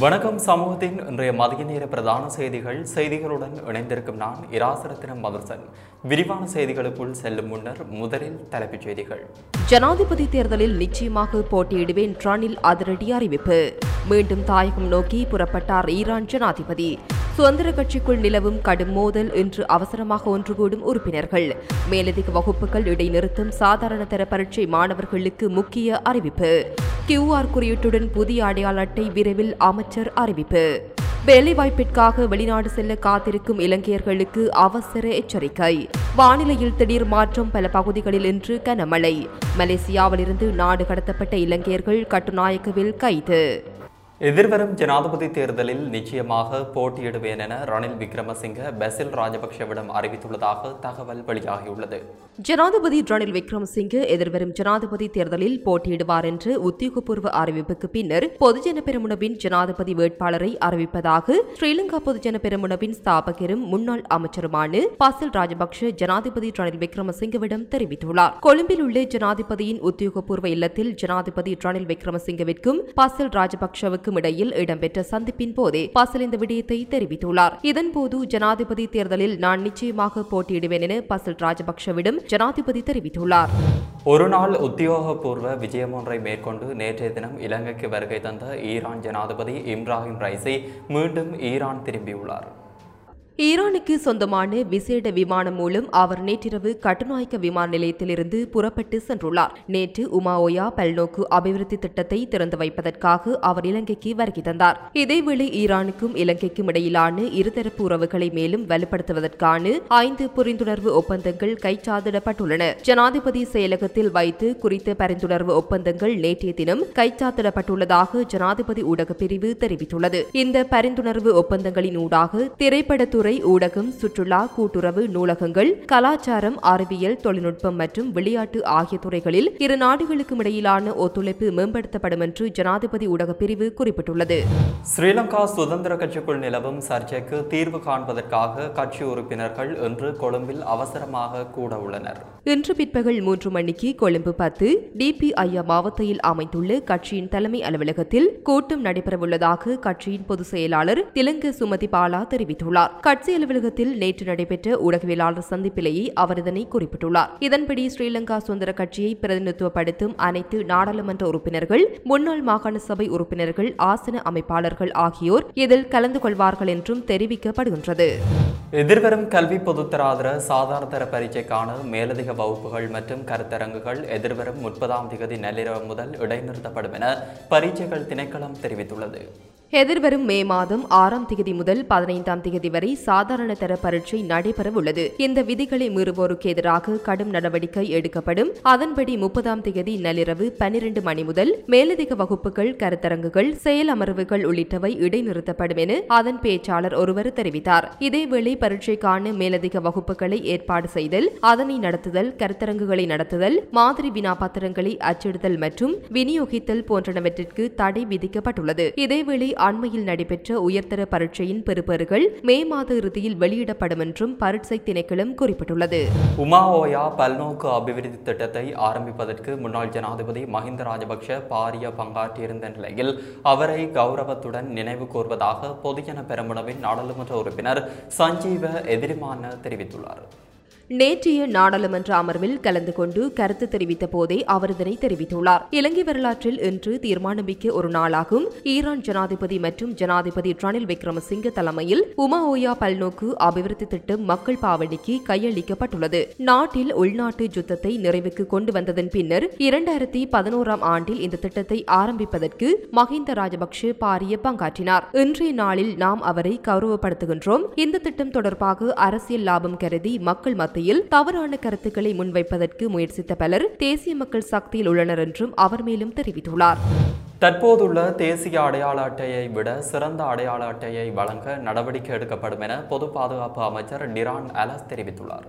வணக்கம் சமூகத்தின் இன்றைய மதிய நேர பிரதான செய்திகள் செய்திகளுடன் இணைந்திருக்கும் நான் இராசரத்தினம் மதுசன் விரிவான செய்திகளுக்குள் செல்லும் முன்னர் முதலில் தலைப்புச் செய்திகள் ஜனாதிபதி தேர்தலில் நிச்சயமாக போட்டியிடுவேன் ரணில் அதிரடி அறிவிப்பு மீண்டும் தாயகம் நோக்கி புறப்பட்டார் ஈரான் ஜனாதிபதி சுதந்திர கட்சிக்குள் நிலவும் கடும் மோதல் இன்று அவசரமாக ஒன்று கூடும் உறுப்பினர்கள் மேலதிக வகுப்புகள் இடைநிறுத்தம் சாதாரண தர பரீட்சை மாணவர்களுக்கு முக்கிய அறிவிப்பு கியூஆர் குறியீட்டுடன் புதிய அடையாள அட்டை விரைவில் அமைச்சர் அறிவிப்பு வேலைவாய்ப்பிற்காக வெளிநாடு செல்ல காத்திருக்கும் இலங்கையர்களுக்கு அவசர எச்சரிக்கை வானிலையில் திடீர் மாற்றம் பல பகுதிகளில் இன்று கனமழை மலேசியாவிலிருந்து நாடு கடத்தப்பட்ட இலங்கையர்கள் கட்டுநாயக்கவில் கைது எதிர்வரும் ஜனாதிபதி தேர்தலில் நிச்சயமாக போட்டியிடுவேன் என ரணில் விக்ரமசிங்க பெசில் ராஜபக்ஷவிடம் அறிவித்துள்ளதாக தகவல் வெளியாகியுள்ளது ஜனாதிபதி ரணில் விக்ரமசிங்கே எதிர்வரும் ஜனாதிபதி தேர்தலில் போட்டியிடுவார் என்று உத்தியோகபூர்வ அறிவிப்புக்கு பின்னர் பொதுஜன பெரமுனவின் ஜனாதிபதி வேட்பாளரை அறிவிப்பதாக ஸ்ரீலங்கா பொதுஜன பெரமுனவின் ஸ்தாபகரும் முன்னாள் அமைச்சருமான பாசில் ராஜபக்ஷ ஜனாதிபதி ரணில் விக்ரமசிங்கவிடம் தெரிவித்துள்ளார் கொழும்பில் உள்ள ஜனாதிபதியின் உத்தியோகபூர்வ இல்லத்தில் ஜனாதிபதி ரணில் விக்ரமசிங்கவிற்கும் பாசில் ராஜபக்ஷவுக்கும் இடையில் இடம்பெற்ற சந்திப்பின் போதே பாசில் இந்த விடயத்தை தெரிவித்துள்ளார் இதன்போது ஜனாதிபதி தேர்தலில் நான் நிச்சயமாக போட்டியிடுவேன் என பாசில் ராஜபக்ஷவிடம் ஜனாதிபதி தெரிவித்துள்ளார் ஒரு நாள் உத்தியோகபூர்வ விஜயம் ஒன்றை மேற்கொண்டு நேற்றைய தினம் இலங்கைக்கு வருகை தந்த ஈரான் ஜனாதிபதி இப்ராஹிம் ரைசி மீண்டும் ஈரான் திரும்பியுள்ளார் ஈரானுக்கு சொந்தமான விசேட விமானம் மூலம் அவர் நேற்றிரவு கட்டுநாயக்க விமான நிலையத்திலிருந்து புறப்பட்டு சென்றுள்ளார் நேற்று உமாஓயா பல்நோக்கு அபிவிருத்தி திட்டத்தை திறந்து வைப்பதற்காக அவர் இலங்கைக்கு வருகை தந்தார் இதேவேளை ஈரானுக்கும் இலங்கைக்கும் இடையிலான இருதரப்பு உறவுகளை மேலும் வலுப்படுத்துவதற்கான ஐந்து புரிந்துணர்வு ஒப்பந்தங்கள் கைச்சாத்திடப்பட்டுள்ளன ஜனாதிபதி செயலகத்தில் வைத்து குறித்த பரிந்துணர்வு ஒப்பந்தங்கள் நேற்றைய தினம் கைச்சாத்திடப்பட்டுள்ளதாக ஜனாதிபதி ஊடக பிரிவு தெரிவித்துள்ளது இந்த பரிந்துணர்வு ஒப்பந்தங்களின் ஊடாக திரைப்படத்துறை ஊடகம் சுற்றுலா கூட்டுறவு நூலகங்கள் கலாச்சாரம் அறிவியல் தொழில்நுட்பம் மற்றும் விளையாட்டு ஆகிய துறைகளில் இரு நாடுகளுக்கும் இடையிலான ஒத்துழைப்பு மேம்படுத்தப்படும் என்று ஜனாதிபதி ஊடக பிரிவு குறிப்பிட்டுள்ளது ஸ்ரீலங்கா சுதந்திர கட்சிக்குள் நிலவும் சர்ச்சைக்கு தீர்வு காண்பதற்காக கட்சி உறுப்பினர்கள் இன்று கொழும்பில் அவசரமாக கூட உள்ளனர் இன்று பிற்பகல் மூன்று மணிக்கு கொழும்பு பத்து டிபிஐயா மாவட்டத்தில் அமைந்துள்ள கட்சியின் தலைமை அலுவலகத்தில் கூட்டம் நடைபெறவுள்ளதாக கட்சியின் பொதுச் செயலாளர் திலங்க சுமதி பாலா தெரிவித்துள்ளார் கட்சி அலுவலகத்தில் நேற்று நடைபெற்ற ஊடகவியலாளர் சந்திப்பிலேயே அவர் இதனை குறிப்பிட்டுள்ளார் இதன்படி ஸ்ரீலங்கா சுதந்திர கட்சியை பிரதிநிதித்துவப்படுத்தும் அனைத்து நாடாளுமன்ற உறுப்பினர்கள் முன்னாள் மாகாண சபை உறுப்பினர்கள் ஆசன அமைப்பாளர்கள் ஆகியோர் இதில் கலந்து கொள்வார்கள் என்றும் தெரிவிக்கப்படுகின்றது எதிர்வரும் கல்வி பொதுத்தராதர சாதாரண தர பரீட்சைக்கான மேலதிக வகுப்புகள் மற்றும் கருத்தரங்குகள் எதிர்வரும் முப்பதாம் திகதி நள்ளிரவு முதல் இடைநிறுத்தப்படும் என பரீட்சைகள் திணைக்களம் தெரிவித்துள்ளது எதிர்வரும் மே மாதம் ஆறாம் திகதி முதல் பதினைந்தாம் திகதி வரை சாதாரண தர பரீட்சை நடைபெறவுள்ளது இந்த விதிகளை மீறுவோருக்கு எதிராக கடும் நடவடிக்கை எடுக்கப்படும் அதன்படி முப்பதாம் திகதி நள்ளிரவு பனிரெண்டு மணி முதல் மேலதிக வகுப்புகள் கருத்தரங்குகள் செயல் அமர்வுகள் உள்ளிட்டவை இடைநிறுத்தப்படும் என அதன் பேச்சாளர் ஒருவர் தெரிவித்தார் இதேவேளை பரீட்சைக்கான மேலதிக வகுப்புகளை ஏற்பாடு செய்தல் அதனை நடத்துதல் கருத்தரங்குகளை நடத்துதல் மாதிரி வினா பத்திரங்களை அச்சிடுதல் மற்றும் விநியோகித்தல் போன்றனவற்றிற்கு தடை விதிக்கப்பட்டுள்ளது இதேவேளை அண்மையில் நடைபெற்ற உயர்தர பரீட்சையின் பெறுபேறுகள் மே மாத இறுதியில் வெளியிடப்படும் என்றும் பரீட்சை திணைக்களம் குறிப்பிட்டுள்ளது உமாஓயா பல்நோக்கு அபிவிருத்தி திட்டத்தை ஆரம்பிப்பதற்கு முன்னாள் ஜனாதிபதி மஹிந்த ராஜபக்ஷ பாரிய பங்காற்றியிருந்த நிலையில் அவரை கௌரவத்துடன் நினைவு கூர்வதாக பொதுஜன பெரமுனவின் நாடாளுமன்ற உறுப்பினர் சஞ்சீவ எதிரிமான தெரிவித்துள்ளார் நேற்றைய நாடாளுமன்ற அமர்வில் கலந்து கொண்டு கருத்து தெரிவித்த போதே அவர் இதனை தெரிவித்துள்ளார் இலங்கை வரலாற்றில் இன்று தீர்மானமிக்க ஒரு நாளாகும் ஈரான் ஜனாதிபதி மற்றும் ஜனாதிபதி ரணில் விக்ரமசிங்க தலைமையில் உமா ஓயா பல்நோக்கு அபிவிருத்தி திட்டம் மக்கள் பாவனைக்கு கையளிக்கப்பட்டுள்ளது நாட்டில் உள்நாட்டு யுத்தத்தை நிறைவுக்கு கொண்டு வந்ததன் பின்னர் இரண்டாயிரத்தி பதினோராம் ஆண்டில் இந்த திட்டத்தை ஆரம்பிப்பதற்கு மஹிந்த ராஜபக்ஷ பாரிய பங்காற்றினார் இன்றைய நாளில் நாம் அவரை கௌரவப்படுத்துகின்றோம் இந்த திட்டம் தொடர்பாக அரசியல் லாபம் கருதி மக்கள் மத்தியில் தவறான கருத்துக்களை முன்வைப்பதற்கு முயற்சித்த பலர் தேசிய மக்கள் சக்தியில் உள்ளனர் என்றும் அவர் மேலும் தெரிவித்துள்ளார் தற்போதுள்ள தேசிய அடையாள அட்டையை விட சிறந்த அடையாள அட்டையை வழங்க நடவடிக்கை எடுக்கப்படும் என பொது பாதுகாப்பு அமைச்சர் டிரான் அலஸ் தெரிவித்துள்ளார்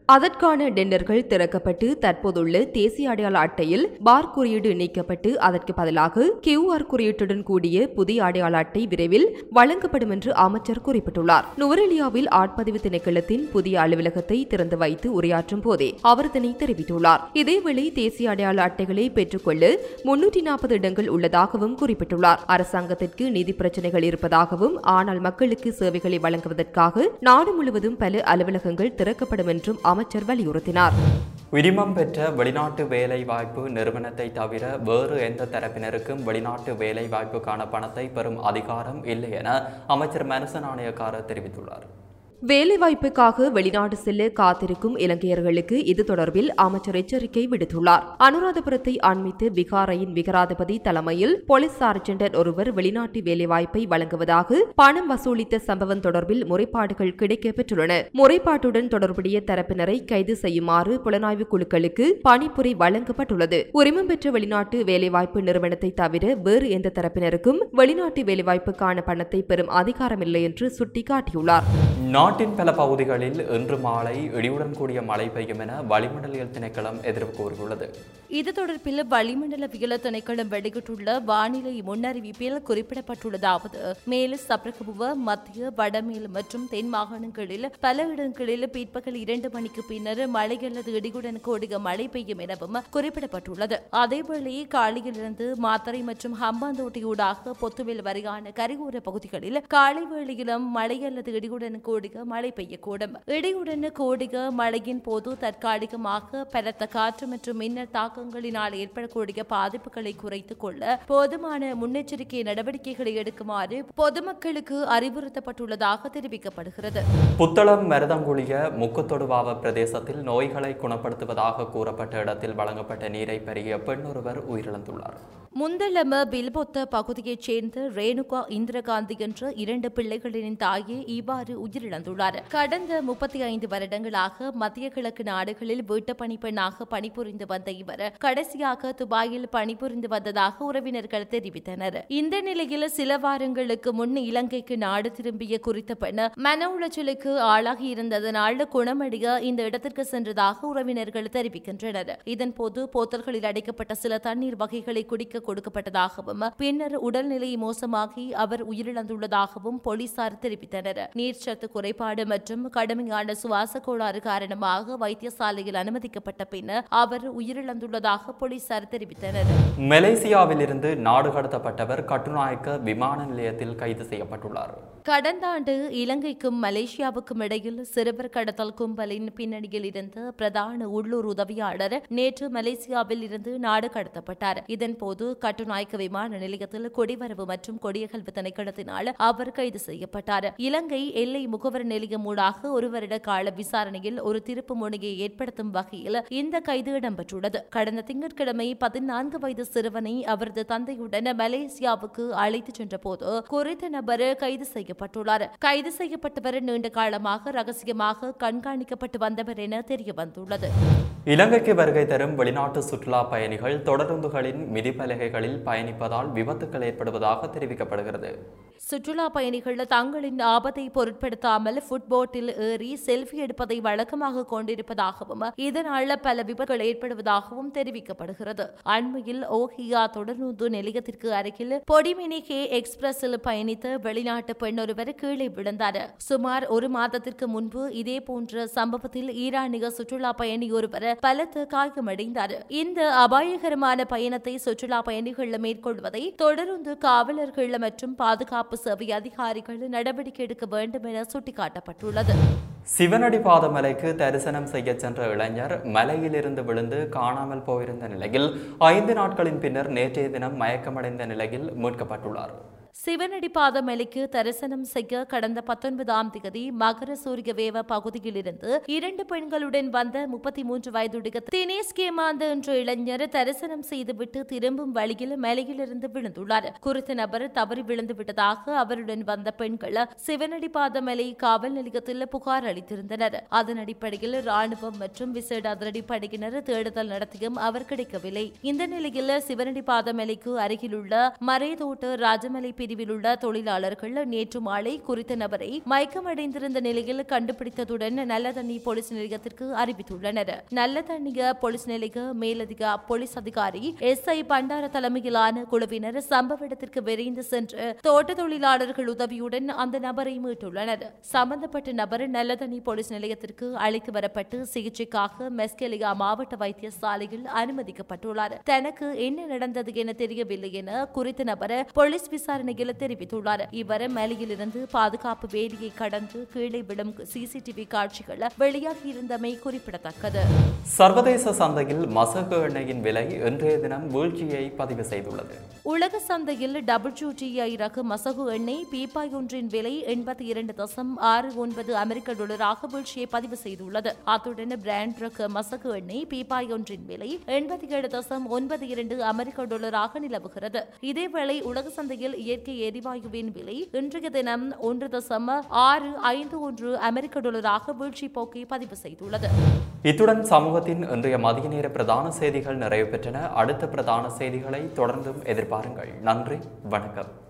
அதற்கான டெண்டர்கள் திறக்கப்பட்டு தற்போதுள்ள தேசிய அடையாள அட்டையில் பார் குறியீடு நீக்கப்பட்டு அதற்கு பதிலாக கியூஆர் குறியீட்டுடன் கூடிய புதிய அடையாள அட்டை விரைவில் வழங்கப்படும் என்று அமைச்சர் குறிப்பிட்டுள்ளார் நுவரெலியாவில் ஆட்பதிவு திணைக்களத்தின் புதிய அலுவலகத்தை திறந்து வைத்து உரையாற்றும் போதே அவர் இதனை தெரிவித்துள்ளார் இதேவேளை தேசிய அடையாள அட்டைகளை பெற்றுக்கொள்ள முன்னூற்றி நாற்பது இடங்கள் உள்ளதாகவும் குறிப்பிட்டுள்ளார் அரசாங்கத்திற்கு நிதி பிரச்சினைகள் இருப்பதாகவும் ஆனால் மக்களுக்கு சேவைகளை வழங்குவதற்காக நாடு முழுவதும் பல அலுவலகங்கள் திறக்கப்படும் என்றும் அமைச்சர் வலியுறுத்தினார் உரிமம் பெற்ற வெளிநாட்டு வேலை வாய்ப்பு நிறுவனத்தை தவிர வேறு எந்த தரப்பினருக்கும் வெளிநாட்டு வேலை வாய்ப்புக்கான பணத்தை பெறும் அதிகாரம் இல்லை என அமைச்சர் மனச நாணயக்காரர் தெரிவித்துள்ளார் வேலைவாய்ப்புக்காக வெளிநாடு செல்ல காத்திருக்கும் இலங்கையர்களுக்கு இது தொடர்பில் அமைச்சர் எச்சரிக்கை விடுத்துள்ளார் அனுராதபுரத்தை ஆன்மித்து விகாரையின் விகாராதிபதி தலைமையில் போலீஸ் சார்ஜென்டர் ஒருவர் வெளிநாட்டு வேலைவாய்ப்பை வழங்குவதாக பணம் வசூலித்த சம்பவம் தொடர்பில் முறைப்பாடுகள் கிடைக்கப் பெற்றுள்ளன முறைப்பாட்டுடன் தொடர்புடைய தரப்பினரை கைது செய்யுமாறு புலனாய்வு குழுக்களுக்கு பணிப்புரை வழங்கப்பட்டுள்ளது உரிமம் பெற்ற வெளிநாட்டு வேலைவாய்ப்பு நிறுவனத்தை தவிர வேறு எந்த தரப்பினருக்கும் வெளிநாட்டு வேலைவாய்ப்புக்கான பணத்தை பெறும் அதிகாரமில்லை என்று சுட்டிக்காட்டியுள்ளார் நாட்டின் பல பகுதிகளில் இன்று மாலை இடியுடன் கூடிய மழை பெய்யும் என வளிமண்டலியல் திணைக்களம் எதிர்ப்பு கூறியுள்ளது இது தொடர்பில் வளிமண்டலவியல திணைக்களம் வெளியிட்டுள்ள வானிலை முன்னறிவிப்பில் குறிப்பிடப்பட்டுள்ளதாவது மேல் சப்ரகபுவ மத்திய வடமேல் மற்றும் தென் மாகாணங்களில் பல இடங்களில் பிற்பகல் இரண்டு மணிக்கு பின்னர் மழை அல்லது இடியுடன் கூடிய மழை பெய்யும் எனவும் குறிப்பிடப்பட்டுள்ளது அதேவேளை காலையிலிருந்து மாத்தறை மற்றும் ஹம்பாந்தோட்டையூடாக பொத்துவில் வரையான கரையோர பகுதிகளில் காலை வேளையிலும் மழை அல்லது இடியுடன் கூடிய மழை பெய்யக்கூடும் இடியுடன் கூடிய மழையின் போது தற்காலிகமாக பலத்த காற்று மற்றும் மின்னல் தாக்கங்களினால் ஏற்படக்கூடிய பாதிப்புகளை குறைத்துக் கொள்ள போதுமான முன்னெச்சரிக்கை நடவடிக்கைகளை எடுக்குமாறு பொதுமக்களுக்கு அறிவுறுத்தப்பட்டுள்ளதாக தெரிவிக்கப்படுகிறது புத்தளம் மருதங்குழிய முக்குத்தொடுவாவ பிரதேசத்தில் நோய்களை குணப்படுத்துவதாக கூறப்பட்ட இடத்தில் வழங்கப்பட்ட நீரை பருகிய பெண் ஒருவர் உயிரிழந்துள்ளார் முந்தளம பில்பொத்த பகுதியைச் சேர்ந்த ரேணுகா இந்திரகாந்தி என்ற இரண்டு பிள்ளைகளின் தாயே இவ்வாறு உயிரிழந்துள்ளார் கடந்த முப்பத்தி ஐந்து வருடங்களாக மத்திய கிழக்கு நாடுகளில் வீட்டுப்பணி பெண்ணாக பணிபுரிந்து வந்த இவர் கடைசியாக துபாயில் பணிபுரிந்து வந்ததாக உறவினர்கள் தெரிவித்தனர் இந்த நிலையில் சில வாரங்களுக்கு முன் இலங்கைக்கு நாடு திரும்பிய குறித்த பெண் மன உளைச்சலுக்கு ஆளாகி இருந்ததனால் குணமடைய இந்த இடத்திற்கு சென்றதாக உறவினர்கள் தெரிவிக்கின்றனர் இதன்போது போத்தல்களில் அடைக்கப்பட்ட சில தண்ணீர் வகைகளை குடிக்க கொடுக்கப்பட்டதாகவும் பின்னர் உடல்நிலை மோசமாகி அவர் உயிரிழந்துள்ளதாகவும் போலீசார் தெரிவித்தனர் நீர்ச்சத்து குறைபாடு மற்றும் கடுமையான சுவாச கோளாறு காரணமாக வைத்தியசாலையில் அனுமதிக்கப்பட்ட பின்னர் அவர் உயிரிழந்துள்ளதாக போலீசார் தெரிவித்தனர் மலேசியாவிலிருந்து நாடு கடத்தப்பட்டவர் கட்டுநாயக்க விமான நிலையத்தில் கைது செய்யப்பட்டுள்ளார் கடந்த ஆண்டு இலங்கைக்கும் மலேசியாவுக்கும் இடையில் சிறுவர் கடத்தல் கும்பலின் பின்னணியில் இருந்த பிரதான உள்ளூர் உதவியாளர் நேற்று மலேசியாவில் இருந்து நாடு கடத்தப்பட்டார் இதன்போது கட்டுநாயக்க விமான நிலையத்தில் குடிவரவு மற்றும் கொடியகல்வு திணைக்களத்தினால் அவர் கைது செய்யப்பட்டார் இலங்கை எல்லை முகவர் நிலையம் ஊடாக ஒரு வருட கால விசாரணையில் ஒரு திருப்பு முனையை ஏற்படுத்தும் வகையில் இந்த கைது இடம்பெற்றுள்ளது கடந்த திங்கட்கிழமை பதினான்கு வயது சிறுவனை அவரது தந்தையுடன் மலேசியாவுக்கு அழைத்துச் சென்றபோது குறித்த நபர் கைது செய்யப்பட்டுள்ளார் கைது செய்யப்பட்டவர் நீண்ட காலமாக ரகசியமாக கண்காணிக்கப்பட்டு வந்தவர் என தெரியவந்துள்ளது இலங்கைக்கு வருகை தரும் வெளிநாட்டு சுற்றுலா பயணிகள் தொடருந்துகளின் மிதிப்பலகைகளில் பயணிப்பதால் விபத்துக்கள் ஏற்படுவதாக தெரிவிக்கப்படுகிறது சுற்றுலா பயணிகள் தங்களின் ஆபத்தை பொருட்படுத்தாமல் ஃபுட்போட்டில் ஏறி செல்ஃபி எடுப்பதை வழக்கமாக கொண்டிருப்பதாகவும் இதனால் பல விபத்துகள் ஏற்படுவதாகவும் தெரிவிக்கப்படுகிறது அண்மையில் ஓஹியா தொடர்ந்து நிலையத்திற்கு அருகில் பொடிமினி கே எக்ஸ்பிரஸில் பயணித்த வெளிநாட்டு பெண் ஒருவர் கீழே விழுந்தார் சுமார் ஒரு மாதத்திற்கு முன்பு இதே போன்ற சம்பவத்தில் ஈரானிய சுற்றுலா பயணி ஒருவர் பலத்த காயமடைந்தார் இந்த அபாயகரமான பயணத்தை சுற்றுலா பயணிகள் மேற்கொள்வதை தொடர்ந்து காவலர்கள் மற்றும் பாதுகாப்பு சேவை அதிகாரிகள் நடவடிக்கை எடுக்க வேண்டும் என சுட்டிக்காட்டப்பட்டுள்ளது சிவனடி பாதமலைக்கு தரிசனம் செய்ய சென்ற இளைஞர் மலையிலிருந்து விழுந்து காணாமல் போயிருந்த நிலையில் ஐந்து நாட்களின் பின்னர் நேற்றைய தினம் மயக்கமடைந்த நிலையில் மீட்கப்பட்டுள்ளார் சிவனடி பாதமலைக்கு தரிசனம் செய்ய கடந்த பத்தொன்பதாம் தேதி மகர சூரியவேவ பகுதியிலிருந்து இரண்டு பெண்களுடன் வந்த முப்பத்தி மூன்று வயதுடைய தினேஷ் கேமாந்த என்ற இளைஞர் தரிசனம் செய்துவிட்டு திரும்பும் வழியில் மலையிலிருந்து விழுந்துள்ளார் குறித்த நபர் தவறி விழுந்து விட்டதாக அவருடன் வந்த பெண்கள் சிவனடி பாதமலை காவல் நிலையத்தில் புகார் அளித்திருந்தனர் அதன் அடிப்படையில் ராணுவம் மற்றும் விசேட அதிரடிப்படையினர் தேடுதல் நடத்தியும் அவர் கிடைக்கவில்லை இந்த நிலையில் சிவனடி பாதமலைக்கு அருகிலுள்ள மறைதோட்டு ராஜமலை பிரிவில் உள்ள தொழிலாளர்கள் நேற்று மாலை குறித்த நபரை மயக்கமடைந்திருந்த நிலையில் கண்டுபிடித்ததுடன் நல்லதண்ணி போலீஸ் நிலையத்திற்கு அறிவித்துள்ளனர் நல்லதண்ணிய போலீஸ் நிலைய மேலதிக போலீஸ் அதிகாரி எஸ் ஐ பண்டார தலைமையிலான குழுவினர் சம்பவ இடத்திற்கு விரைந்து சென்று தோட்ட தொழிலாளர்கள் உதவியுடன் அந்த நபரை மீட்டுள்ளனர் சம்பந்தப்பட்ட நபர் நல்லதண்ணி போலீஸ் நிலையத்திற்கு அழைத்து வரப்பட்டு சிகிச்சைக்காக மெஸ்கெலியா மாவட்ட வைத்தியசாலையில் அனுமதிக்கப்பட்டுள்ளார் தனக்கு என்ன நடந்தது என தெரியவில்லை என குறித்த நபர் போலீஸ் விசாரணையில் தெரிவித்துள்ளார் இவர் மலையிலிருந்து பாதுகாப்பு வேலியை கடந்து கீழே விடும் சிசிடிவி காட்சிகள் வெளியாகியிருந்தமை குறிப்பிடத்தக்கது சர்வதேச சந்தையில் மசகு எண்ணெயின் விலை இன்றைய தினம் வீழ்ச்சியை பதிவு செய்துள்ளது உலக சந்தையில் டபிள்யூடிஐ ரக மசகு எண்ணெய் பீப்பாய் ஒன்றின் விலை எண்பத்தி இரண்டு தசம் ஆறு ஒன்பது அமெரிக்க டாலராக வீழ்ச்சியை பதிவு செய்துள்ளது அத்துடன் பிராண்ட் ரக மசகு எண்ணெய் பீப்பாய் ஒன்றின் விலை எண்பத்தி ஏழு தசம் ஒன்பது இரண்டு அமெரிக்க டாலராக நிலவுகிறது இதேவேளை உலக சந்தையில் இயற்கை எரிவாயுவின் விலை இன்றைய தினம் ஒன்று தசம் ஆறு ஐந்து ஒன்று அமெரிக்க டாலராக வீழ்ச்சி போக்கை பதிவு செய்துள்ளது இத்துடன் சமூகத்தின் இன்றைய மதிய நேர பிரதான செய்திகள் நிறைவு பெற்றன அடுத்த பிரதான செய்திகளை தொடர்ந்தும் எதிர்பாருங்கள் நன்றி வணக்கம்